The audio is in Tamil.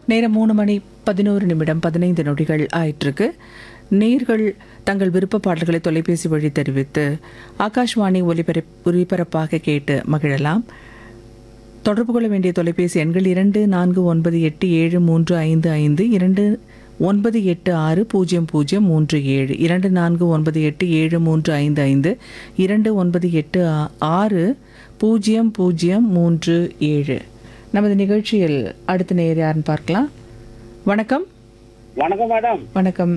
நேரம் மூணு மணி பதினோரு நிமிடம் பதினைந்து நொடிகள் ஆயிட்டிருக்கு நேர்கள் தங்கள் விருப்ப பாடல்களை தொலைபேசி வழி தெரிவித்து ஆகாஷ்வாணி ஒலிபரப் ஒலிபரப்பாக கேட்டு மகிழலாம் தொடர்பு கொள்ள வேண்டிய தொலைபேசி எண்கள் இரண்டு நான்கு ஒன்பது எட்டு ஏழு மூன்று ஐந்து ஐந்து இரண்டு ஒன்பது எட்டு ஆறு பூஜ்ஜியம் பூஜ்ஜியம் மூன்று ஏழு இரண்டு நான்கு ஒன்பது எட்டு ஏழு மூன்று ஐந்து ஐந்து இரண்டு ஒன்பது எட்டு ஆ- ஆறு பூஜ்ஜியம் பூஜ்ஜியம் மூன்று ஏழு நமது நிகழ்ச்சியில் அடுத்த நேர் யாருன்னு பார்க்கலாம் வணக்கம் வணக்கம் மேடம் வணக்கம்